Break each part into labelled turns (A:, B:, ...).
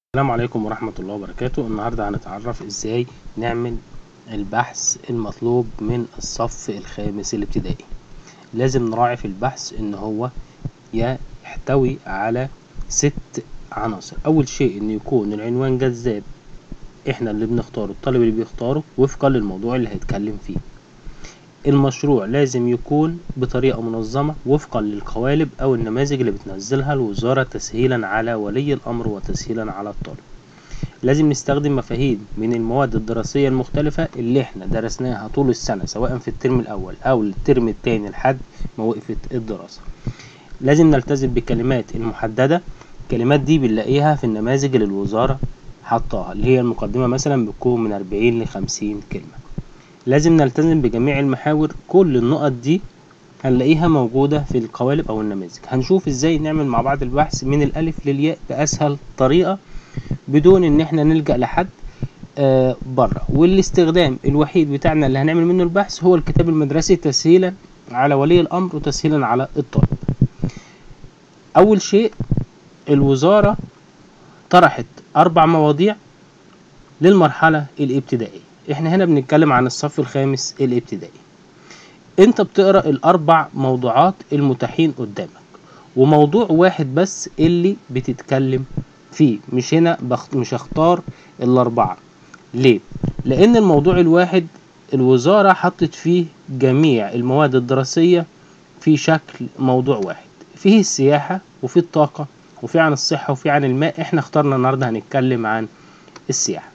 A: السلام عليكم ورحمة الله وبركاته النهاردة هنتعرف ازاي نعمل البحث المطلوب من الصف الخامس الابتدائي لازم نراعي في البحث ان هو يحتوي على ست عناصر اول شيء ان يكون العنوان جذاب احنا اللي بنختاره الطالب اللي بيختاره وفقا للموضوع اللي هيتكلم فيه المشروع لازم يكون بطريقة منظمة وفقا للقوالب أو النماذج اللي بتنزلها الوزارة تسهيلا على ولي الأمر وتسهيلا على الطالب لازم نستخدم مفاهيم من المواد الدراسية المختلفة اللي احنا درسناها طول السنة سواء في الترم الأول أو الترم التاني لحد ما وقفت الدراسة لازم نلتزم بالكلمات المحددة الكلمات دي بنلاقيها في النماذج اللي الوزارة حطاها اللي هي المقدمة مثلا بتكون من 40 ل 50 كلمة لازم نلتزم بجميع المحاور كل النقط دي هنلاقيها موجودة في القوالب أو النماذج هنشوف ازاي نعمل مع بعض البحث من الألف للياء بأسهل طريقة بدون ان احنا نلجأ لحد آه بره والاستخدام الوحيد بتاعنا اللي هنعمل منه البحث هو الكتاب المدرسي تسهيلا على ولي الأمر وتسهيلا على الطالب أول شيء الوزارة طرحت أربع مواضيع للمرحلة الابتدائية احنا هنا بنتكلم عن الصف الخامس الابتدائي انت بتقرا الاربع موضوعات المتاحين قدامك وموضوع واحد بس اللي بتتكلم فيه مش هنا بخ... مش هختار الاربعه ليه لان الموضوع الواحد الوزاره حطت فيه جميع المواد الدراسيه في شكل موضوع واحد فيه السياحه وفي الطاقه وفي عن الصحه وفي عن الماء احنا اخترنا النهارده هنتكلم عن السياحه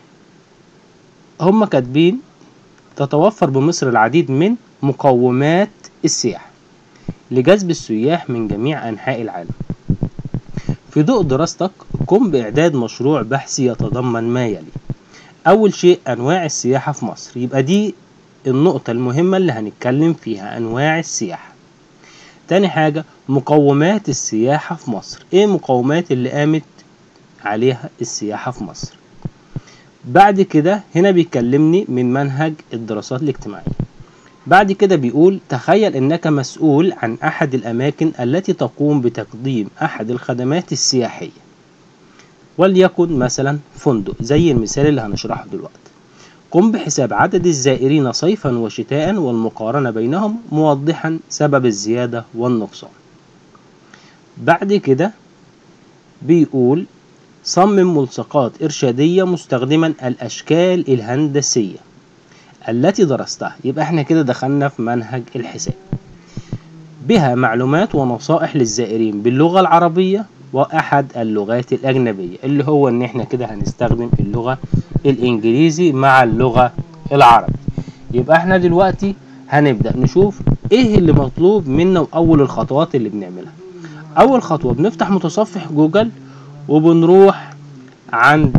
A: هم كاتبين تتوفر بمصر العديد من مقومات السياحة لجذب السياح من جميع أنحاء العالم في ضوء دراستك قم بإعداد مشروع بحثي يتضمن ما يلي أول شيء أنواع السياحة في مصر يبقى دي النقطة المهمة اللي هنتكلم فيها أنواع السياحة تاني حاجة مقومات السياحة في مصر إيه مقومات اللي قامت عليها السياحة في مصر بعد كده هنا بيكلمني من منهج الدراسات الاجتماعية بعد كده بيقول تخيل انك مسؤول عن احد الاماكن التي تقوم بتقديم احد الخدمات السياحية وليكن مثلا فندق زي المثال اللي هنشرحه دلوقتي قم بحساب عدد الزائرين صيفا وشتاء والمقارنة بينهم موضحا سبب الزيادة والنقصان بعد كده بيقول صمم ملصقات إرشادية مستخدما الأشكال الهندسية التي درستها يبقى احنا كده دخلنا في منهج الحساب بها معلومات ونصائح للزائرين باللغة العربية وأحد اللغات الأجنبية اللي هو إن احنا كده هنستخدم اللغة الإنجليزي مع اللغة العربية يبقى احنا دلوقتي هنبدأ نشوف ايه اللي مطلوب منا وأول الخطوات اللي بنعملها أول خطوة بنفتح متصفح جوجل وبنروح عند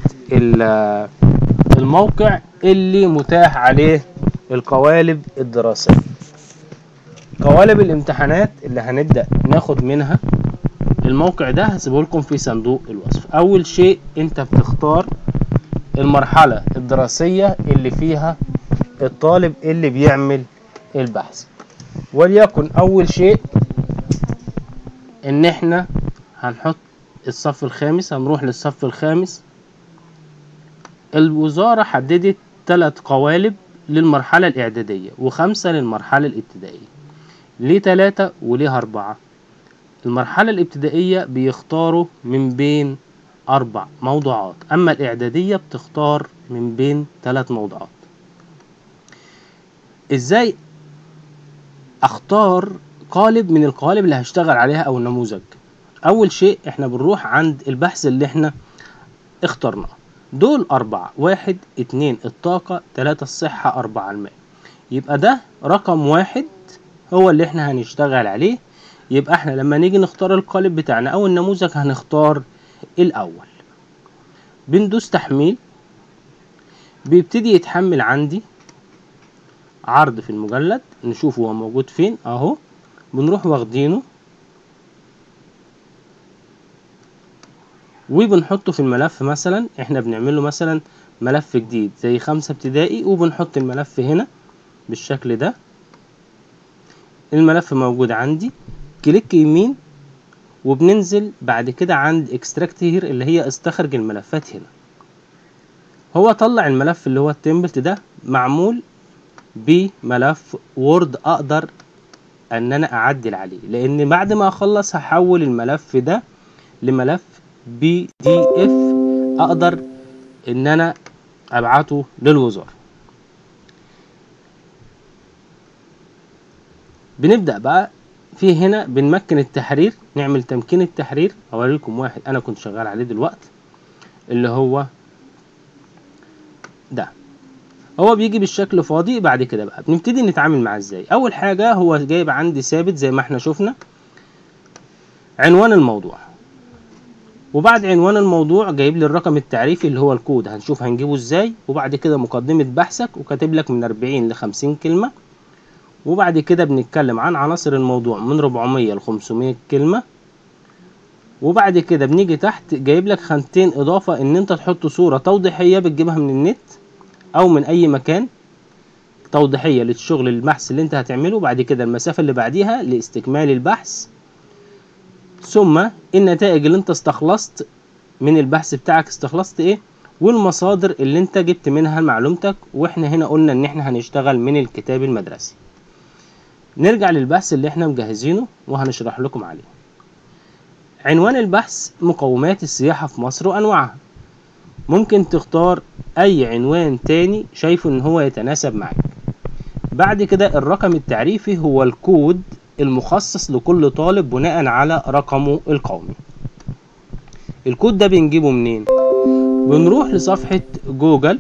A: الموقع اللي متاح عليه القوالب الدراسية قوالب الامتحانات اللي هنبدأ ناخد منها الموقع ده هسيبه لكم في صندوق الوصف اول شيء انت بتختار المرحلة الدراسية اللي فيها الطالب اللي بيعمل البحث وليكن اول شيء ان احنا هنحط الصف الخامس هنروح للصف الخامس الوزارة حددت ثلاث قوالب للمرحلة الإعدادية وخمسة للمرحلة الابتدائية ليه تلاتة وليه أربعة المرحلة الابتدائية بيختاروا من بين أربع موضوعات أما الإعدادية بتختار من بين ثلاث موضوعات إزاي أختار قالب من القوالب اللي هشتغل عليها أو النموذج اول شيء احنا بنروح عند البحث اللي احنا اخترناه دول اربعة واحد اتنين الطاقة تلاتة الصحة اربعة الماء يبقى ده رقم واحد هو اللي احنا هنشتغل عليه يبقى احنا لما نيجي نختار القالب بتاعنا او النموذج هنختار الاول بندوس تحميل بيبتدي يتحمل عندي عرض في المجلد نشوف هو موجود فين اهو بنروح واخدينه وبنحطه في الملف مثلا احنا بنعمله مثلا ملف جديد زي خمسة ابتدائي وبنحط الملف هنا بالشكل ده الملف موجود عندي كليك يمين وبننزل بعد كده عند اكستراكت هير اللي هي استخرج الملفات هنا هو طلع الملف اللي هو التمبلت ده معمول بملف وورد اقدر ان انا اعدل عليه لان بعد ما اخلص هحول الملف ده لملف بي دي اف اقدر ان انا ابعته للوزارة بنبدأ بقى في هنا بنمكن التحرير نعمل تمكين التحرير هوريكم واحد انا كنت شغال عليه دلوقتي اللي هو ده هو بيجي بالشكل فاضي بعد كده بقى بنبتدي نتعامل معاه ازاي اول حاجة هو جايب عندي ثابت زي ما احنا شفنا عنوان الموضوع وبعد عنوان الموضوع جايب لي الرقم التعريفي اللي هو الكود هنشوف هنجيبه ازاي وبعد كده مقدمة بحثك وكاتب لك من 40 ل 50 كلمة وبعد كده بنتكلم عن عناصر الموضوع من 400 ل 500 كلمة وبعد كده بنيجي تحت جايب لك خانتين اضافة ان انت تحط صورة توضيحية بتجيبها من النت او من اي مكان توضيحية للشغل البحث اللي انت هتعمله بعد كده المسافة اللي بعديها لاستكمال البحث ثم النتائج اللي انت استخلصت من البحث بتاعك استخلصت ايه والمصادر اللي انت جبت منها معلومتك واحنا هنا قلنا ان احنا هنشتغل من الكتاب المدرسي نرجع للبحث اللي احنا مجهزينه وهنشرح لكم عليه عنوان البحث مقومات السياحة في مصر وأنواعها ممكن تختار أي عنوان تاني شايفه إن هو يتناسب معاك بعد كده الرقم التعريفي هو الكود المخصص لكل طالب بناء على رقمه القومي الكود ده بنجيبه منين بنروح لصفحة جوجل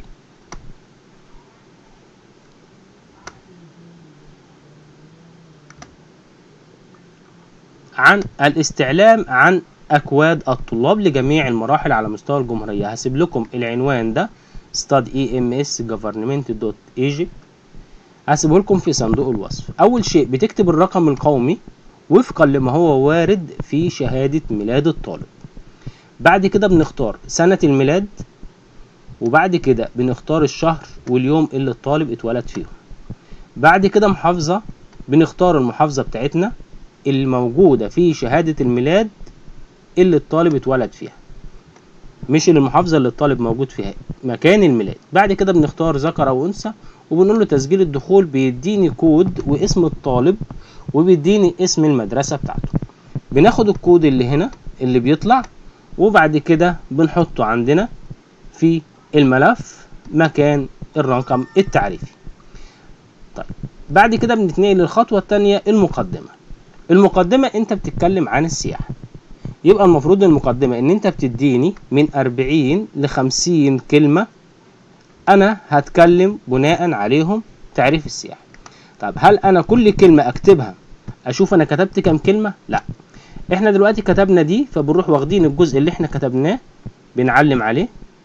A: عن الاستعلام عن أكواد الطلاب لجميع المراحل على مستوى الجمهورية هسيب لكم العنوان ده studemsgovernment.ag هسيبه لكم في صندوق الوصف أول شيء بتكتب الرقم القومي وفقا لما هو وارد في شهادة ميلاد الطالب بعد كده بنختار سنة الميلاد وبعد كده بنختار الشهر واليوم اللي الطالب اتولد فيهم بعد كده محافظة بنختار المحافظة بتاعتنا الموجودة في شهادة الميلاد اللي الطالب اتولد فيها مش المحافظة اللي الطالب موجود فيها مكان الميلاد بعد كده بنختار ذكر أو أنثى وبنقول له تسجيل الدخول بيديني كود واسم الطالب وبيديني اسم المدرسة بتاعته بناخد الكود اللي هنا اللي بيطلع وبعد كده بنحطه عندنا في الملف مكان الرقم التعريفي طيب بعد كده بنتنقل للخطوة التانية المقدمة المقدمة انت بتتكلم عن السياحة يبقى المفروض المقدمة ان انت بتديني من 40 ل 50 كلمة انا هتكلم بناء عليهم تعريف السياحة طب هل انا كل كلمة اكتبها اشوف انا كتبت كام كلمة لا احنا دلوقتي كتبنا دي فبنروح واخدين الجزء اللي احنا كتبناه بنعلم عليه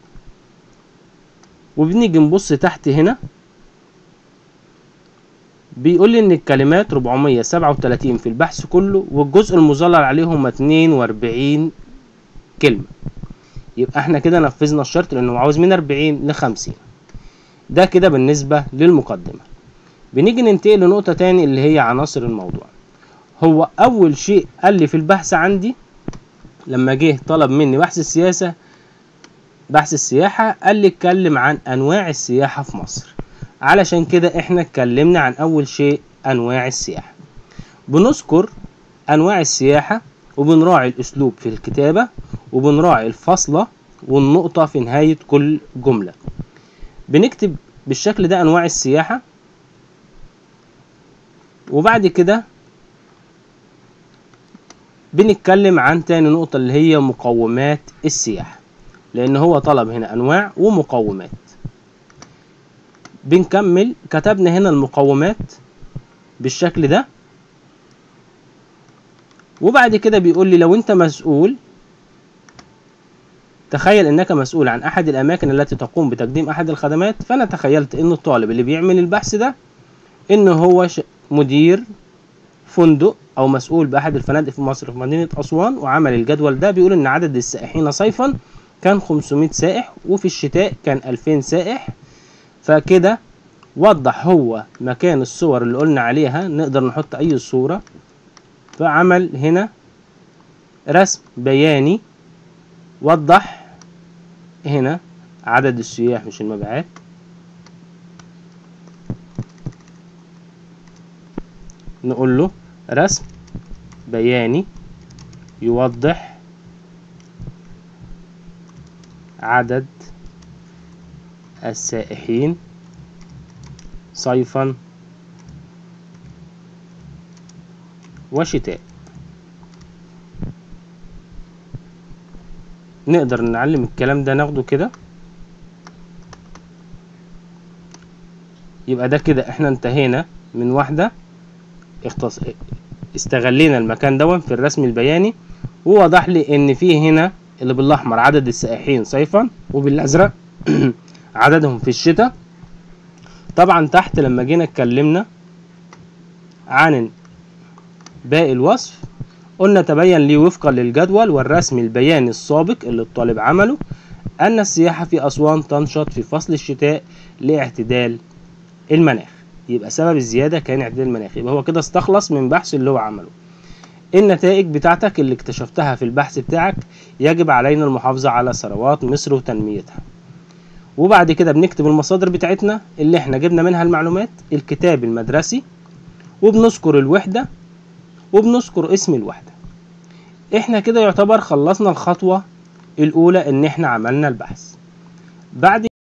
A: وبنيجي نبص تحت هنا بيقول لي ان الكلمات 437 في البحث كله والجزء المظلل عليهم 42 كلمة يبقى احنا كده نفذنا الشرط لانه عاوز من 40 ل 50 ده كده بالنسبة للمقدمة بنيجي ننتقل لنقطة تاني اللي هي عناصر الموضوع هو اول شيء قال لي في البحث عندي لما جه طلب مني بحث السياسة بحث السياحة قال لي اتكلم عن انواع السياحة في مصر علشان كده احنا اتكلمنا عن اول شيء انواع السياحة بنذكر انواع السياحة وبنراعي الاسلوب في الكتابة وبنراعي الفاصلة والنقطة في نهاية كل جملة بنكتب بالشكل ده انواع السياحة وبعد كده بنتكلم عن تاني نقطة اللي هي مقومات السياحة لان هو طلب هنا انواع ومقومات بنكمل كتبنا هنا المقومات بالشكل ده وبعد كده بيقول لي لو انت مسؤول تخيل انك مسؤول عن احد الاماكن التي تقوم بتقديم احد الخدمات فانا تخيلت ان الطالب اللي بيعمل البحث ده ان هو مدير فندق او مسؤول باحد الفنادق في مصر في مدينه اسوان وعمل الجدول ده بيقول ان عدد السائحين صيفا كان 500 سائح وفي الشتاء كان 2000 سائح فكده وضح هو مكان الصور اللي قلنا عليها نقدر نحط اي صورة فعمل هنا رسم بياني وضح هنا عدد السياح مش المبيعات نقول له رسم بياني يوضح عدد السائحين صيفا وشتاء نقدر نعلم الكلام ده ناخده كده يبقى ده كده احنا انتهينا من واحدة اختص... استغلينا المكان دون في الرسم البياني ووضح لي ان فيه هنا اللي بالاحمر عدد السائحين صيفا وبالازرق عددهم في الشتاء طبعا تحت لما جينا اتكلمنا عن باقي الوصف قلنا تبين لي وفقا للجدول والرسم البياني السابق اللي الطالب عمله أن السياحة في أسوان تنشط في فصل الشتاء لاعتدال المناخ يبقى سبب الزيادة كان اعتدال المناخ يبقى هو كده استخلص من بحث اللي هو عمله النتائج بتاعتك اللي اكتشفتها في البحث بتاعك يجب علينا المحافظة على ثروات مصر وتنميتها وبعد كده بنكتب المصادر بتاعتنا اللي احنا جبنا منها المعلومات الكتاب المدرسي وبنذكر الوحدة وبنذكر اسم الوحدة احنا كده يعتبر خلصنا الخطوة الأولى إن احنا عملنا البحث بعد